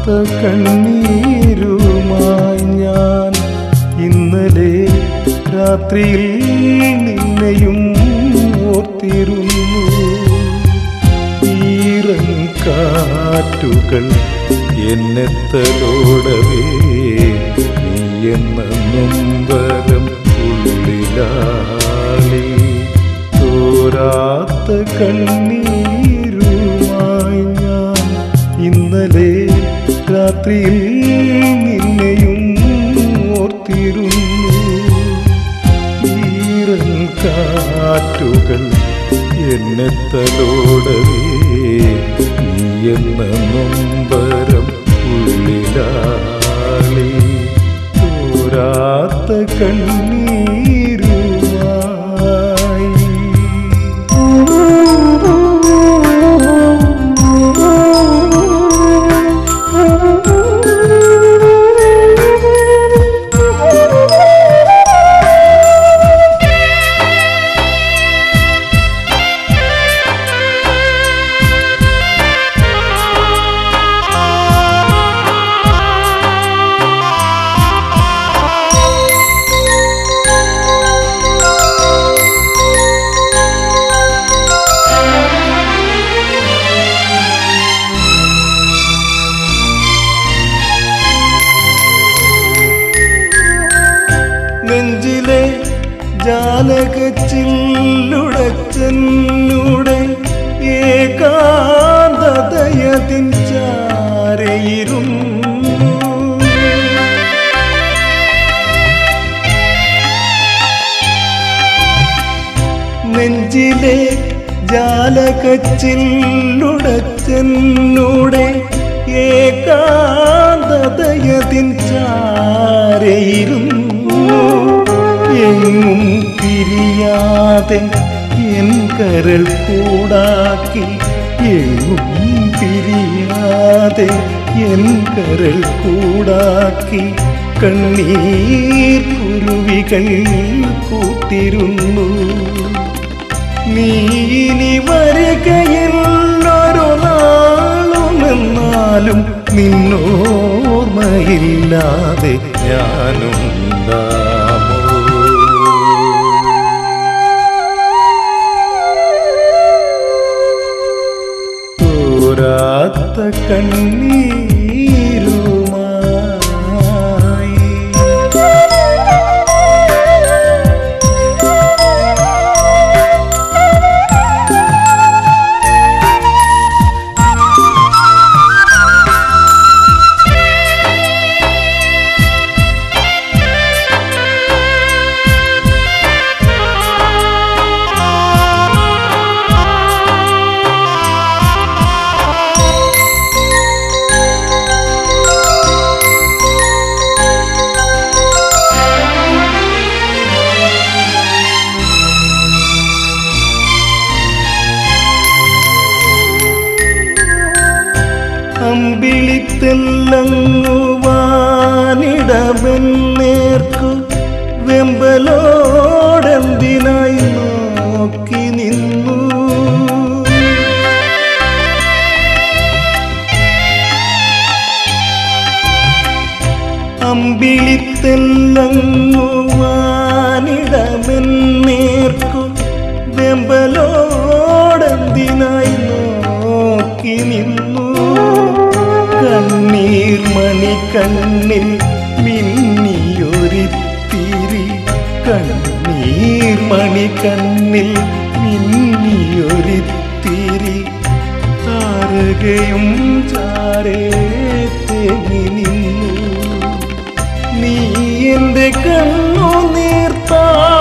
കണ്ണീരുമായി ഞാൻ ഇന്നലെ രാത്രിയിൽ നിന്നെയും ഓർത്തിരുന്നു ഈറൻ കാറ്റുകൾ എന്നെ തലോടവേ നീ എന്ന നൊമ്പരം ഉള്ളിലാളി തോരാത്ത കണ്ണീരുമായി ഞാൻ ഇന്നലെ രാത്രിയിൽ നിന്നെയും ഓർത്തിരുന്നു ഈറൻ കാറ്റുകൾ എന്നെ തലോടവേ നീ എന്ന നൊമ്പരം ഉള്ളിലാളി തോരാത്ത നെഞ്ചിലെ ജാലകച്ചില്ലുടച്ചെന്നൂടെ ഏകാന്തതയതിൻ ചാരയിരുന്നു നെഞ്ചിലെ ജാലകച്ചില്ലുടച്ചെന്നൂടെ ഏകാന്തതയതിൻ ചാരയിരുന്നു എങ്ങും തിരിയാതെ എൻ കരൾ കൂടാക്കി എങ്ങും തിരിയാതെ എൻ കരൾ കൂടാക്കി കണ്ണീർ കുരുവികൾ കൂട്ടിരുന്നു നീ ഇനി വരികയില്ലൊരു നാളുമെന്നാലും നിന്നോർമ്മയില്ലാതെ ഞാനുണ്ടാമോ തോരാത്ത കണ്ണീരുമായി അമ്പിളിത്തെല്ലങ്ങുവാനിടമെന്നേർക്കു വെമ്പലോടെന്തിനായി നോക്കി നിന്നു അമ്പിളിത്തെല്ലങ്ങുവാനിടമെന്നേർക്കു വെമ്പലോടെന്തിനായി നോക്കി നിന്നു കണ്ണീർ മണി കണ്ണിൽ മിന്നിയൊരിത്തിരി കണ്ണീർ മണി കണ്ണിൽ മിന്നിയൊരിത്തിരി താരകയും ചാരേ തേങ്ങി നിന്നു നീ എന്റെ കണ്ണു നീർത്താ